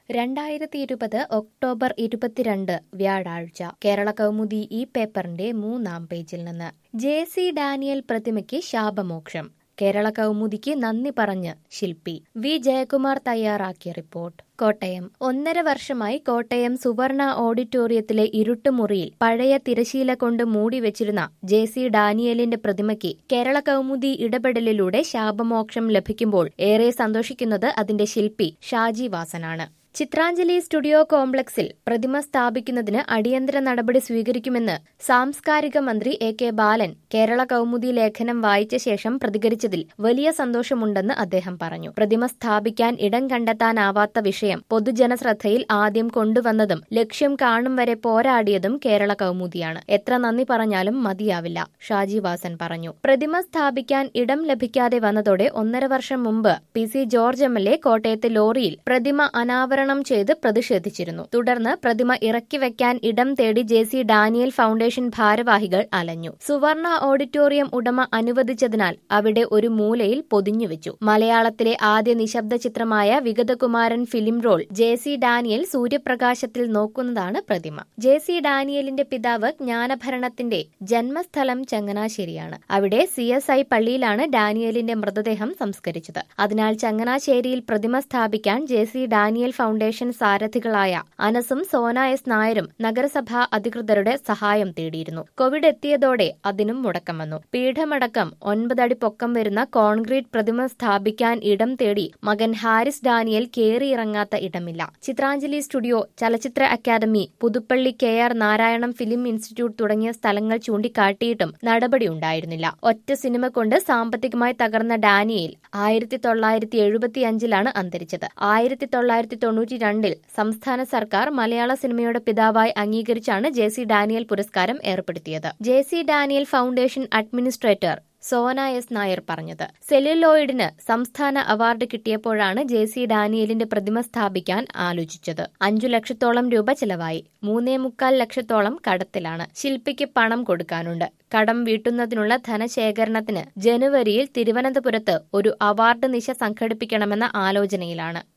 രണ്ടായിരത്തി ഇരുപത് ഒക്ടോബർ ഇരുപത്തിരണ്ട് വ്യാഴാഴ്ച കേരള കൗമുദി ഈ പേപ്പറിന്റെ മൂന്നാം പേജിൽ നിന്ന് ജെ സി ഡാനിയൽ പ്രതിമയ്ക്ക് ശാപമോക്ഷം കേരള കൗമുദിക്ക് നന്ദി പറഞ്ഞ് ശില്പി വി ജയകുമാർ തയ്യാറാക്കിയ റിപ്പോർട്ട് കോട്ടയം ഒന്നര വർഷമായി കോട്ടയം സുവർണ ഓഡിറ്റോറിയത്തിലെ ഇരുട്ടുമുറിയിൽ പഴയ തിരശീല കൊണ്ട് മൂടിവെച്ചിരുന്ന ജെ സി ഡാനിയലിന്റെ പ്രതിമയ്ക്ക് കേരള കൗമുദി ഇടപെടലിലൂടെ ശാപമോക്ഷം ലഭിക്കുമ്പോൾ ഏറെ സന്തോഷിക്കുന്നത് അതിന്റെ ശില്പി ഷാജി വാസനാണ് ചിത്രാഞ്ജലി സ്റ്റുഡിയോ കോംപ്ലക്സിൽ പ്രതിമ സ്ഥാപിക്കുന്നതിന് അടിയന്തര നടപടി സ്വീകരിക്കുമെന്ന് സാംസ്കാരിക മന്ത്രി എ കെ ബാലൻ കേരള കൗമുദി ലേഖനം വായിച്ച ശേഷം പ്രതികരിച്ചതിൽ വലിയ സന്തോഷമുണ്ടെന്ന് അദ്ദേഹം പറഞ്ഞു പ്രതിമ സ്ഥാപിക്കാൻ ഇടം കണ്ടെത്താനാവാത്ത വിഷയം പൊതുജനശ്രദ്ധയിൽ ആദ്യം കൊണ്ടുവന്നതും ലക്ഷ്യം കാണും വരെ പോരാടിയതും കേരള കൗമുദിയാണ് എത്ര നന്ദി പറഞ്ഞാലും മതിയാവില്ല ഷാജി വാസൻ പറഞ്ഞു പ്രതിമ സ്ഥാപിക്കാൻ ഇടം ലഭിക്കാതെ വന്നതോടെ ഒന്നര വർഷം മുമ്പ് P C George M L A കോട്ടയത്തെ ലോറിയിൽ പ്രതിമ അനാവരണം ചെയ്ത് പ്രതിഷേധിച്ചിരുന്നു തുടർന്ന് പ്രതിമ ഇറക്കി വെക്കാൻ ഇടം തേടി ജെ സി ഡാനിയൽ ഫൗണ്ടേഷൻ ഭാരവാഹികൾ അലഞ്ഞു സുവർണ ഓഡിറ്റോറിയം ഉടമ അനുവദിച്ചതിനാൽ അവിടെ ഒരു മൂലയിൽ പൊതിഞ്ഞുവെച്ചു മലയാളത്തിലെ ആദ്യ നിശബ്ദ ചിത്രമായ Vigathakumaran film roll J C Daniel സൂര്യപ്രകാശത്തിൽ നോക്കുന്നതാണ് പ്രതിമ ജെ സി ഡാനിയലിന്റെ പിതാവ് ജ്ഞാനഭരണത്തിന്റെ ജന്മസ്ഥലം ചങ്ങനാശ്ശേരിയാണ് അവിടെ സി എസ് ഐ പള്ളിയിലാണ് ഡാനിയലിന്റെ മൃതദേഹം സംസ്കരിച്ചത് അതിനാൽ ചങ്ങനാശ്ശേരിയിൽ പ്രതിമ സ്ഥാപിക്കാൻ ജെ സി ഡാനിയൽ ഫൗണ്ടേഷൻ സാരഥികളായ അനസും സോന എസ് നായരും നഗരസഭാ അധികൃതരുടെ സഹായം തേടിയിരുന്നു കോവിഡ് എത്തിയതോടെ അതിനും മുടക്കം വന്നു പീഠമടക്കം ഒൻപതടി പൊക്കം വരുന്ന കോൺക്രീറ്റ് പ്രതിമ സ്ഥാപിക്കാൻ ഇടം തേടി മകൻ ഹാരിസ് ഡാനിയൽ കേറിയിറങ്ങാത്ത ഇടമില്ല ചിത്രാഞ്ജലി സ്റ്റുഡിയോ ചലച്ചിത്ര academy Puthuppally K R Narayanan film institute തുടങ്ങിയ സ്ഥലങ്ങൾ ചൂണ്ടിക്കാട്ടിയിട്ടും നടപടിയുണ്ടായിരുന്നില്ല ഒറ്റ സിനിമ കൊണ്ട് സാമ്പത്തികമായി തകർന്ന ഡാനിയൽ ആയിരത്തി തൊള്ളായിരത്തി എഴുപത്തിയഞ്ചിലാണ് അന്തരിച്ചത് ആയിരത്തി തൊള്ളായിരത്തി തൊണ്ണൂറ്റി രണ്ടിൽ സംസ്ഥാന സർക്കാർ മലയാള സിനിമയുടെ പിതാവായി അംഗീകരിച്ചാണ് ജെ സി ഡാനിയൽ പുരസ്കാരം ഏർപ്പെടുത്തിയത് J C Daniel foundation administrator Sona S Nair പറഞ്ഞത് സെല്ലുലോയിഡിന് സംസ്ഥാന അവാർഡ് കിട്ടിയപ്പോഴാണ് ജെ സി ഡാനിയലിന്റെ പ്രതിമ സ്ഥാപിക്കാൻ ആലോചിച്ചത് അഞ്ചു ലക്ഷത്തോളം രൂപ ചെലവായി മൂന്നേ മുക്കാൽ ലക്ഷത്തോളം കടത്തിലാണ് ശില്പിക്ക് പണം കൊടുക്കാനുണ്ട് കടം വീട്ടുന്നതിനുള്ള ധനശേഖരണത്തിന് ജനുവരിയിൽ തിരുവനന്തപുരത്ത് ഒരു അവാർഡ് നിശ സംഘടിപ്പിക്കണമെന്ന ആലോചനയിലാണ്